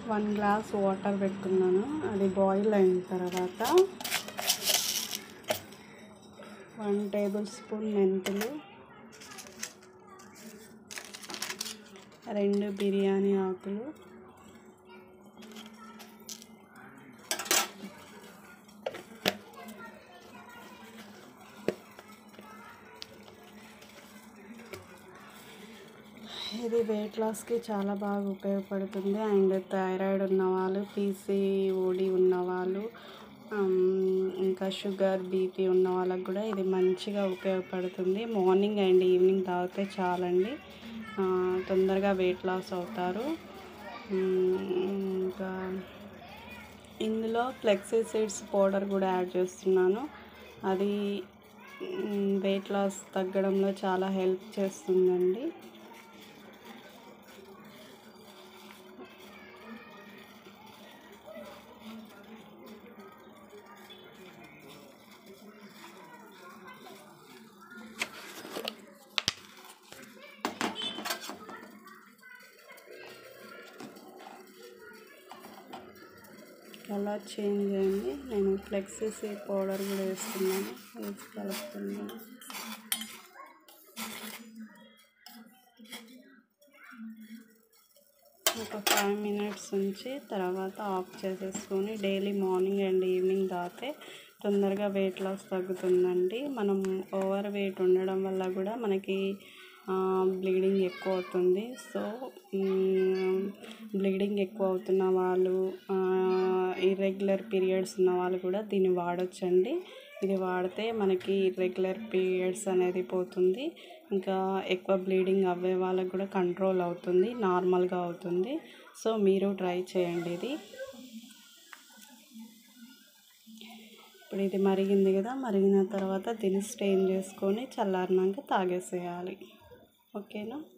one glass water పెట్టుకున్నాను అది boil అయిన తర్వాత వన్ టేబుల్ స్పూన్ మెంతులు రెండు బిర్యానీ ఆకులు ఇది వెయిట్ లాస్కి చాలా బాగా ఉపయోగపడుతుంది అండ్ థైరాయిడ్ ఉన్నవాళ్ళు పీసీఓడి ఉన్నవాళ్ళు ఇంకా షుగర్ బీపీ ఉన్న వాళ్ళకి కూడా ఇది మంచిగా ఉపయోగపడుతుంది మార్నింగ్ అండ్ ఈవినింగ్ తాగితే చాలండి ఆ, తొందరగా వెయిట్ లాస్ అవుతారు ఉమ్, ఇంకా ఇందులో ఫ్లెక్సీ సీడ్స్ పౌడర్ కూడా యాడ్ చేస్తున్నాను అది వెయిట్ లాస్ తగ్గడంలో చాలా హెల్ప్ చేస్తుందండి కలర్ చేంజ్ అయింది నేను ఫ్లెక్సీ సీడ్ పౌడర్ కూడా వేస్తున్నాను వేసి కలుపుతున్నాను ఒక ఫైవ్ మినిట్స్ ఉంచి తర్వాత ఆఫ్ చేసేసుకొని డైలీ మార్నింగ్ అండ్ ఈవినింగ్ తాగితే తొందరగా వెయిట్ లాస్ తగ్గుతుందండి మనం ఓవర్ వెయిట్ ఉండడం వల్ల కూడా మనకి బ్లీడింగ్ ఎక్కువ అవుతుంది సో బ్లీడింగ్ ఎక్కువ అవుతున్న వాళ్ళు ఇర్రెగ్యులర్ పీరియడ్స్ ఉన్న వాళ్ళు కూడా దీన్ని వాడొచ్చండి ఇది వాడితే మనకి ఇర్రెగ్యులర్ పీరియడ్స్ అనేది పోతుంది ఇంకా ఎక్కువ బ్లీడింగ్ అవ్వే వాళ్ళకి కూడా కంట్రోల్ అవుతుంది నార్మల్గా అవుతుంది సో మీరు ట్రై చేయండి ఇది ఇప్పుడు ఇది మరిగింది కదా మరిగిన తర్వాత దీన్ని స్టెయిన్ చేసుకొని చల్లారినాక తాగేసేయాలి ఓకేనా